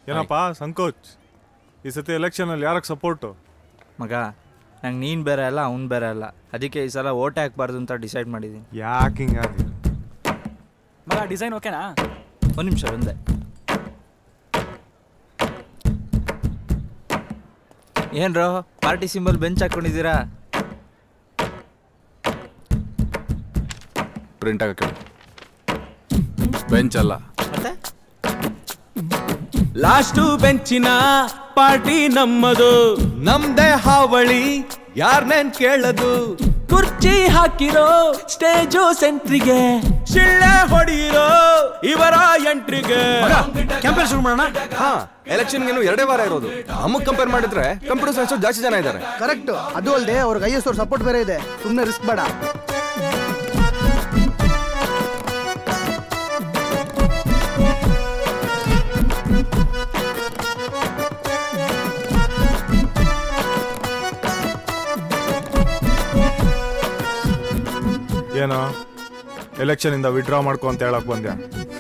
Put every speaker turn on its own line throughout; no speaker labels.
ಏನಪ್ಪ ಸಂಕೋಚ್ ಈ ಸತಿ ಎಲೆಕ್ಷನಲ್ಲಿ ಯಾರಕ್ಕೆ ಸಪೋರ್ಟು
ಮಗ ನಂಗೆ ನೀನು ಬೇರೆ ಅಲ್ಲ ಅವ್ನು ಬೇರೆ ಅಲ್ಲ ಅದಕ್ಕೆ ಈ ಸಲ ಓಟ್ ಹಾಕ್ಬಾರ್ದು ಅಂತ ಡಿಸೈಡ್ ಮಾಡಿದ್ದೀನಿ
ಯಾಕೆ ಹಿಂಗಾಗಿ
ಮಗ ಡಿಸೈನ್ ಓಕೆನಾ
ಒಂದು ನಿಮಿಷ ಒಂದೇ ಏನ್ರೋ ಪಾರ್ಟಿ ಸಿಂಬಲ್ ಬೆಂಚ್ ಹಾಕೊಂಡಿದ್ದೀರಾ
ಪ್ರಿಂಟ್ ಆಗಕ್ಕೆ ಬೆಂಚ್ ಅಲ್ಲ
ಮತ್ತೆ
ಲಾಸ್ಟು ಬೆಂಚಿನ ಪಾರ್ಟಿ ನಮ್ಮದು
ನಮ್ದೇ ಹಾವಳಿ ಯಾರ್ನೇನ್ ಕೇಳದು
ಕುರ್ಚಿ ಹಾಕಿರೋ ಸ್ಟೇಜು ಸೆಂಟ್ರಿಗೆ ಶಿಳ್ಳೆ ಹೊಡೆಯಿರೋ ಇವರ ಎಂಟ್ರಿಗೆ
ಕ್ಯಾಂಪೇನ್ ಶುರು ಮಾಡೋಣ ಹಾ ಎಲೆಕ್ಷನ್ ಏನು ಎರಡೇ ವಾರ ಇರೋದು ನಮಗ್ ಕಂಪೇರ್ ಮಾಡಿದ್ರೆ ಕಂಪ್ಯೂಟರ್ ಸೈನ್ಸ್ ಜಾಸ್ತಿ ಜನ ಇದ್ದಾರೆ
ಕರೆಕ್ಟ್ ಅದು ಅಲ್ಲದೆ ಅವ್ರಿಗೆ ಐ ಎಸ್ ಅವ್ರ ಸಪೋರ್ಟ್ ಬೇರೆ ಇದೆ ಸುಮ್ಮನೆ ರಿಸ್ಕ್ ಬೇಡ
ಏನೋ ಎಲೆಕ್ಷನಿಂದ ವಿಡ್ರಾ ಮಾಡ್ಕೊ ಅಂತ ಹೇಳಕ್ ಬಂದ್ಯಾ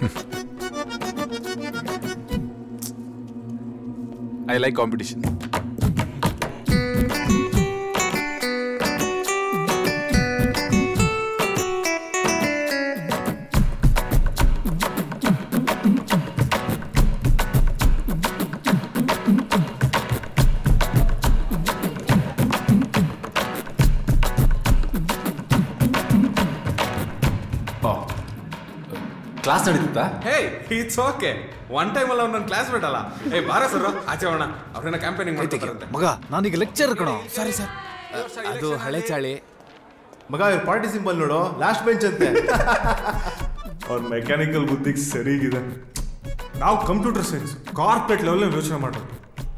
ಐ ಲೈಕ್ ಕಾಂಪಿಟಿಷನ್ ಕ್ಲಾಸ್ ನಡೀತಾ
hey it's okay one time ಅಲ್ಲ ನನ್ನ ಕ್ಲಾಸ್ ಬಿಡಲ್ಲ ಏ ಬಾರ ಸರ್ ಆಚೆ ಹೋಗೋಣ ಅವ್ರನ್ನ ಕ್ಯಾಂಪೇನಿಂಗ್ ಮಾಡ್ತಿದ್ದಾರಂತೆ
ಮಗ ನಾನೀಗ ಲೆಕ್ಚರ್ ಕಣೋ
ಸಾರಿ ಸರ್ ಅದು ಹಳೆ ಚಾಳಿ
ಮಗ ಇವ್ರ ಪಾರ್ಟಿ ಸಿಂಬಲ್ ನೋಡು ಲಾಸ್ಟ್ ಬೆಂಚ್ ಅಂತೆ
ಅವ್ರ ಮೆಕ್ಯಾನಿಕಲ್ ಬುದ್ಧಿಗೆ ಸರಿಗಿದೆ ನಾವು ಕಂಪ್ಯೂಟರ್ ಸೈನ್ಸ್ ಕಾರ್ಪೊರೇಟ್ ಲೆವೆಲ್ ಯೋಚನೆ ಮಾಡೋದು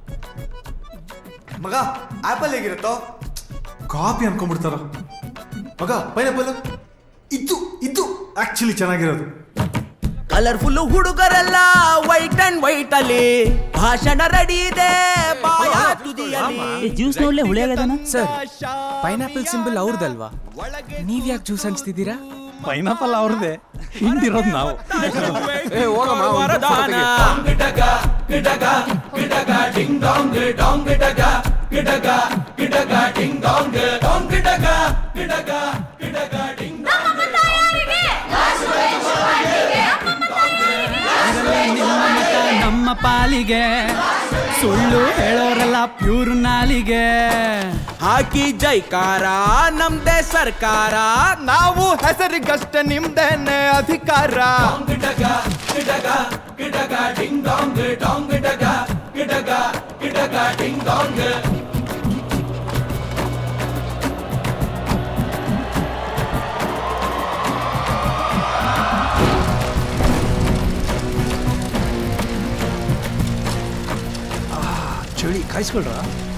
ಮಗ ಆಪಲ್ ಹೇಗಿರುತ್ತೋ
ಕಾಪಿ ಅನ್ಕೊಂಡ್ಬಿಡ್ತಾರ
ಮಗ ಪೈನಾಪಲ್
ಇದು ಇದು ಆಕ್ಚುಲಿ ಚೆನ್ನಾಗಿರೋದು
ಕಲರ್ಫುಲ್ ಹುಡುಗರೆಲ್ಲ ವೈಟ್ ಅಂಡ್ ವೈಟ್ ಅಲ್ಲಿ ಭಾಷಣ ರೆಡಿ ಇದೆ ಬಾಯ ತುದಿಯಲ್ಲಿ
ಜ್ಯೂಸ್ ನೋಡ್ಲೆ ಹುಳಿಯಾಗದನ
ಸರ್ ಪೈನಾಪಲ್ ಸಿಂಬಲ್ ಅವ್ರದಲ್ವಾ ನೀವ್ ಯಾಕೆ ಜ್ಯೂಸ್ ಅನ್ಸ್ತಿದ್ದೀರಾ
ಪೈನಾಪಲ್ ಅವ್ರದೇ ಹಿಂದಿರೋದು ನಾವು
ಏ ಹೋಗಮ್ಮ ಒಂದ್ group photo ತೆಗಿ.
ನಮ್ಮ ಪಾಲಿಗೆ ಸುಳ್ಳು ಹೇಳೋರೆಲ್ಲ ಪ್ಯೂರ್ ನಾಲಿಗೆ
ಹಾಕಿ ಜೈಕಾರ ನಮ್ದೇ ಸರ್ಕಾರ
ನಾವು ಹೆಸರಿಗಷ್ಟೇ ನಿಮ್ದೇನೆ ಅಧಿಕಾರ
ಚಳಿ ಕಾಯಿಸ್ಕೊಳ್ರ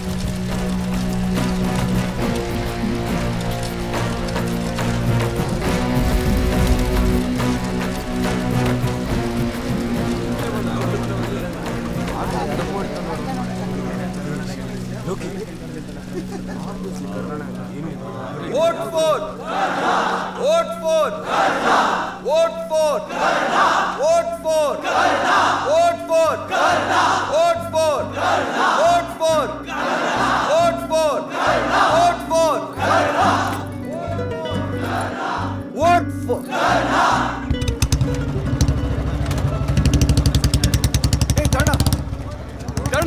vote for vote for vote for vote for vote for vote for vote for vote for vote for vote for ಏ ದಂಡ ದಂಡ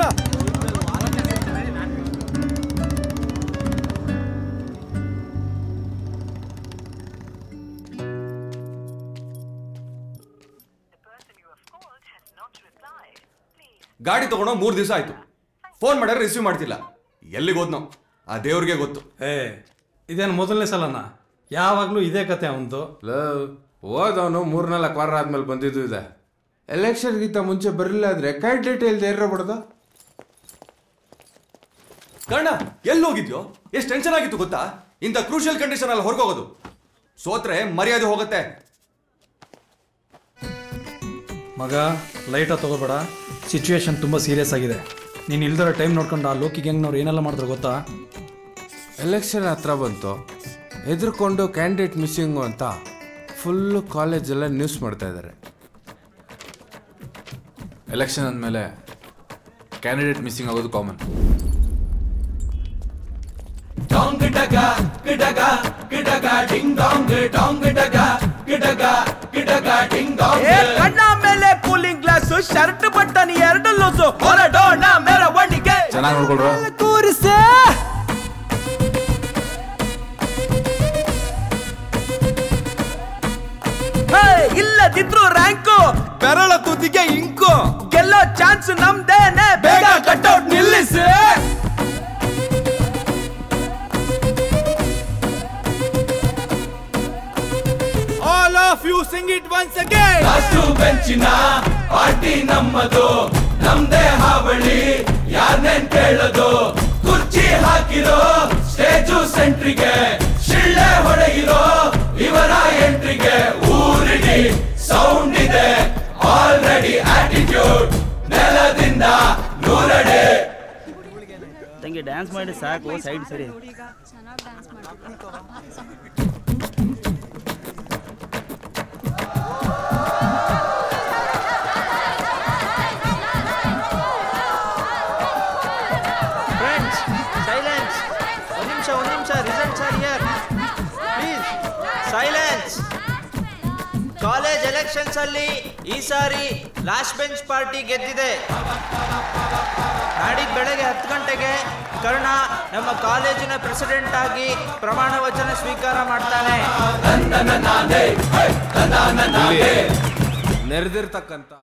ಗಾಡಿ ತಗೊಂಡೋ ಮೂರ್ ದಿವಸ ಆಯ್ತು ಫೋನ್ ಮಾಡಿದ್ರೆ ರಿಸೀವ್ ಮಾಡ್ತಿಲ್ಲ ಎಲ್ಲಿಗೆ ಹೋದ್ನೋ ಆ ದೇವ್ರಿಗೆ ಗೊತ್ತು
ಏ ಇದೇನು ಮೊದಲನೇ ಸಲನಾ ಯಾವಾಗಲೂ ಇದೇ ಕತೆ ಅವನದು
ಹೋದವನು ಮೂರ್ನಾಲ್ಕು ವಾರ ಆದ್ಮೇಲೆ ಬಂದಿದ್ದು ಇದೆ ಎಲೆಕ್ಷನ್ಗಿಂತ ಮುಂಚೆ ಬರಲಿಲ್ಲ ಆದ್ರೆ ಕ್ಯಾಂಡಿಡೇಟ್ ಇಲ್ದೆ ಇರಬಾರ್ದು
ಕರ್ಣ ಎಲ್ಲಿ ಹೋಗಿದ್ಯೋ ಎಷ್ಟು ಟೆನ್ಷನ್ ಆಗಿತ್ತು ಗೊತ್ತಾ ಇಂಥ ಕ್ರೂಷಿಯಲ್ ಕಂಡೀಷನ್ ಅಲ್ಲಿ ಹೊರಗೋಗೋದು ಸೋತ್ರೆ ಮರ್ಯಾದೆ ಹೋಗುತ್ತೆ
ಮಗ ಲೈಟಾಗಿ ತಗೋಬೇಡ ಸಿಚುವೇಶನ್ ತುಂಬ ಸೀರಿಯಸ್ ಆಗಿದೆ ನೀನು ಇಲ್ದಿರೋ ಟೈಮ್ ನೋಡ್ಕೊಂಡು ಆ ಲೋಕಿ ಗ್ಯಾಂಗ್ನವ್ರು ಏನೆಲ್ಲ ಮಾಡಿದ್ರು ಗೊತ್ತಾ
ಎಲೆಕ್ಷನ್ ಹತ್ರ ಬಂತು ಹೆದರ್ಕೊಂಡು ಕ್ಯಾಂಡಿಡೇಟ್ ಮಿಸ್ಸಿಂಗು ಅಂತ ಫುಲ್ಲು ಕಾಲೇಜೆಲ್ಲ ನ್ಯೂಸ್ ಮಾಡ್ತಾ ಇದ್ದಾರೆ ಎಲೆಕ್ಷನ್ ಅಂದಮೇಲೆ ಕ್ಯಾಂಡಿಡೇಟ್ ಮಿಸ್ಸಿಂಗ್ ಆಗೋದು ಕಾಮನ್
ಕಣ್ಣ ಮೇಲೆ ಕೂಲಿಂಗ್ ಗ್ಲಾಸ್ ಶರ್ಟ್ ಬಟನ್ ಎರಡು ಲೂಸು ಹೊರಡೋಣ ಮೆರವಣಿಗೆ
ಚೆನ್ನಾಗಿ ನೋಡ್ಕೊಳ್ರ
ಕೂರಿಸೆ ಇಲ್ಲದಿದ್ರು ರ್ಯಾಂಕು ಬೆರಳ ತುದಿಗೆ ಇಂಕು ಗೆಲ್ಲೋ ಚಾನ್ಸ್ ನಮ್ದೇನೆ ಬೇಗ ಕಟ್ಔಟ್ ನಿಲ್ಲಿಸಿ all of you sing it once again last ಬೆಂಚಿನ ಪಾರ್ಟಿ ನಮ್ಮದು ನಮ್ದೇ ಹಾವಳಿ ಯಾರನ್ನೇನ್ ಕೇಳೋದು ಕುರ್ಚಿ ಹಾಕಿರೋ ಸ್ಟೇಜು ಸೆಂಟ್ರಿಗೆ ಶಿಳ್ಳೆ ಹೊಡೆಯಿರೋ ಇವರ ಎಂಟ್ರಿಗೆ ಊರಿಡಿ ಸೌಂಡ್ ಇದೆ ಆಲ್ರೆಡಿ ಆಟಿಟ್ಯೂಡ್ ನೆಲದಿಂದ ನೂರಡೆ
ತಂಗಿ ಡ್ಯಾನ್ಸ್ ಮಾಡಿ ಸಾಕು ಸೈಡ್ ಸರಿ
ಫ್ರೆಂಡ್ಸ್ ಸೈಲೆನ್ಸ್ ಒಂದು ನಿಮಿಷ ಒಂದು ನಿಮಿಷ results are here please silence college elections ಅಲ್ಲಿ ಈ ಸಾರಿ ಲಾಸ್ಟ್ ಬೆಂಚ್ ಪಾರ್ಟಿ ಗೆದ್ದಿದೆ ನಾಡಿದ್ದು ಬೆಳಗ್ಗೆ ಹತ್ತು ಗಂಟೆಗೆ ಕರ್ಣ ನಮ್ಮ ಕಾಲೇಜಿನ ಪ್ರೆಸಿಡೆಂಟ್ ಆಗಿ ಪ್ರಮಾಣ ವಚನ ಸ್ವೀಕಾರ ಮಾಡ್ತಾನೆ
ನೆರೆದಿರ್ತಕ್ಕಂಥ